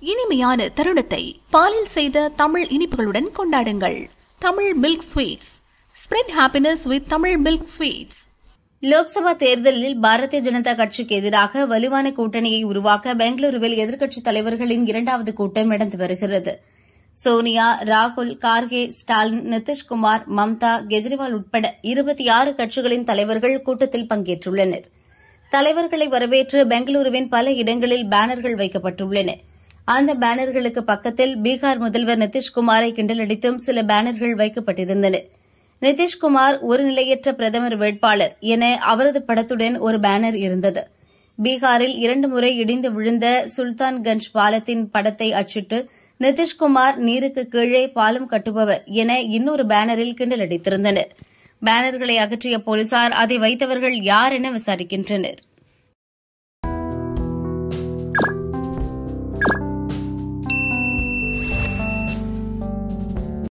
இனிமையான தருணத்தை பாலில் செய்த தமிழ் இனிப்புகளுடன் கொண்டாடுங்கள் Tamil milk sweets spread happiness with Tamil milk sweets Lok Sabha தேர்தலில் பாரதிய ஜனதா கட்சிக்கு எதிராக வலுவான கூட்டணியை உருவாக்க பெங்களூருவில் எதிர்க்கட்சித் தலைவர்களின் இரண்டாவது கூட்டம் நடந்து வருகிறது சோனியா ராகுல் கார்கே ஸ்டாலின் நிதிஷ்குமார் மம்தா கெஜ்ரிவால் உட்பட இருபத்தி ஆறு கட்சிகளின் தலைவர்கள் கூட்டத்தில் பங்கேற்றுள்ளனர் தலைவர்களை வரவேற்று பெங்களூருவின் பல இடங்களில் பேனர்கள் வைக்கப்பட்டுள்ளன அந்த பேனர்களுக்கு பக்கத்தில் பீகார் முதல்வர் நிதிஷ்குமாரை கிண்டலடித்தும் சில பேனர்கள் வைக்கப்பட்டிருந்தன நிதிஷ்குமார் ஒரு நிலையற்ற பிரதமர் வேட்பாளர் என அவரது படத்துடன் ஒரு பேனர் இருந்தது பீகாரில் இரண்டு முறை இடிந்து விழுந்த சுல்தான்கஞ்ச் பாலத்தின் படத்தை அச்சிட்டு நிதிஷ்குமார் நீருக்கு கீழே பாலம் கட்டுபவர் என இன்னொரு பேனரில் கிண்டலடித்திருந்தனர் பேனர்களை அகற்றிய போலீசார் அதை வைத்தவர்கள் யார் என விசாரிக்கின்றனர்